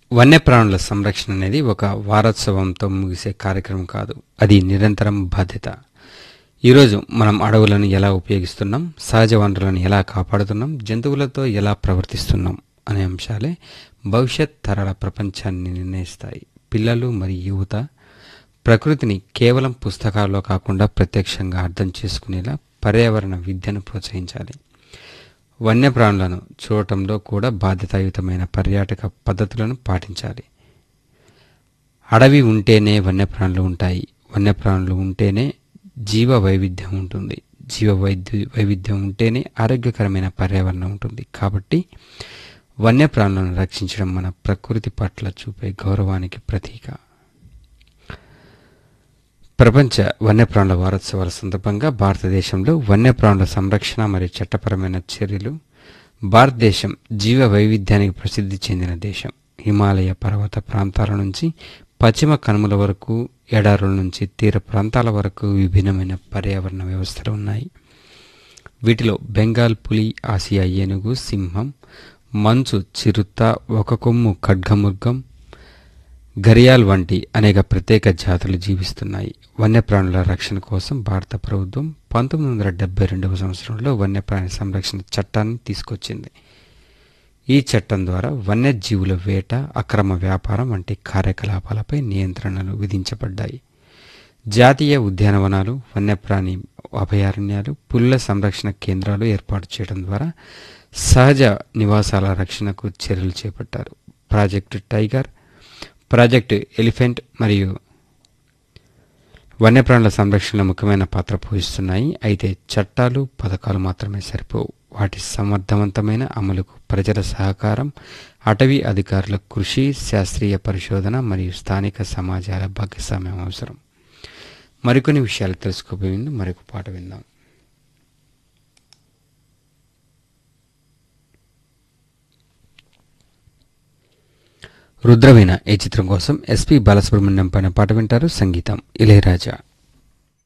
వన్యప్రాణుల సంరక్షణ అనేది ఒక వారోత్సవంతో ముగిసే కార్యక్రమం కాదు అది నిరంతరం బాధ్యత ఈరోజు మనం అడవులను ఎలా ఉపయోగిస్తున్నాం సహజ వనరులను ఎలా కాపాడుతున్నాం జంతువులతో ఎలా ప్రవర్తిస్తున్నాం అనే అంశాలే భవిష్యత్ తరాల ప్రపంచాన్ని నిర్ణయిస్తాయి పిల్లలు మరియు యువత ప్రకృతిని కేవలం పుస్తకాల్లో కాకుండా ప్రత్యక్షంగా అర్థం చేసుకునేలా పర్యావరణ విద్యను ప్రోత్సహించాలి వన్యప్రాణులను చూడటంలో కూడా బాధ్యతాయుతమైన పర్యాటక పద్ధతులను పాటించాలి అడవి ఉంటేనే వన్యప్రాణులు ఉంటాయి వన్యప్రాణులు ఉంటేనే జీవ వైవిధ్యం ఉంటుంది జీవ వైద్యు వైవిధ్యం ఉంటేనే ఆరోగ్యకరమైన పర్యావరణం ఉంటుంది కాబట్టి వన్యప్రాణులను రక్షించడం మన ప్రకృతి పట్ల చూపే గౌరవానికి ప్రతీక ప్రపంచ వన్యప్రాణుల వారోత్సవాల సందర్భంగా భారతదేశంలో వన్యప్రాణుల సంరక్షణ మరియు చట్టపరమైన చర్యలు భారతదేశం జీవ వైవిధ్యానికి ప్రసిద్ధి చెందిన దేశం హిమాలయ పర్వత ప్రాంతాల నుంచి పశ్చిమ కనుమల వరకు ఎడారుల నుంచి తీర ప్రాంతాల వరకు విభిన్నమైన పర్యావరణ వ్యవస్థలు ఉన్నాయి వీటిలో బెంగాల్ పులి ఆసియా ఏనుగు సింహం మంచు చిరుత ఒక కొమ్ము ఖడ్గమృగం ఘరియాల్ వంటి అనేక ప్రత్యేక జాతులు జీవిస్తున్నాయి వన్యప్రాణుల రక్షణ కోసం భారత ప్రభుత్వం పంతొమ్మిది వందల డెబ్బై రెండవ సంవత్సరంలో వన్యప్రాణి సంరక్షణ చట్టాన్ని తీసుకొచ్చింది ఈ చట్టం ద్వారా వన్యజీవుల వేట అక్రమ వ్యాపారం వంటి కార్యకలాపాలపై నియంత్రణలు విధించబడ్డాయి జాతీయ ఉద్యానవనాలు వన్యప్రాణి అభయారణ్యాలు పుల్ల సంరక్షణ కేంద్రాలు ఏర్పాటు చేయడం ద్వారా సహజ నివాసాల రక్షణకు చర్యలు చేపట్టారు ప్రాజెక్టు టైగర్ ప్రాజెక్టు ఎలిఫెంట్ మరియు వన్యప్రాణుల సంరక్షణలో ముఖ్యమైన పాత్ర పోషిస్తున్నాయి అయితే చట్టాలు పథకాలు మాత్రమే సరిపోవు వాటి సమర్థవంతమైన అమలుకు ప్రజల సహకారం అటవీ అధికారుల కృషి శాస్త్రీయ పరిశోధన మరియు స్థానిక సమాజాల భాగస్వామ్యం అవసరం మరికొన్ని విషయాలు తెలుసుకోబోయే ముందు మరొక పాట విందాం రుద్రవీణ ఈ చిత్రం కోసం ఎస్పి బాలసుబ్రహ్మణ్యం పైన పాట వింటారు సంగీతం ఇళయరాజా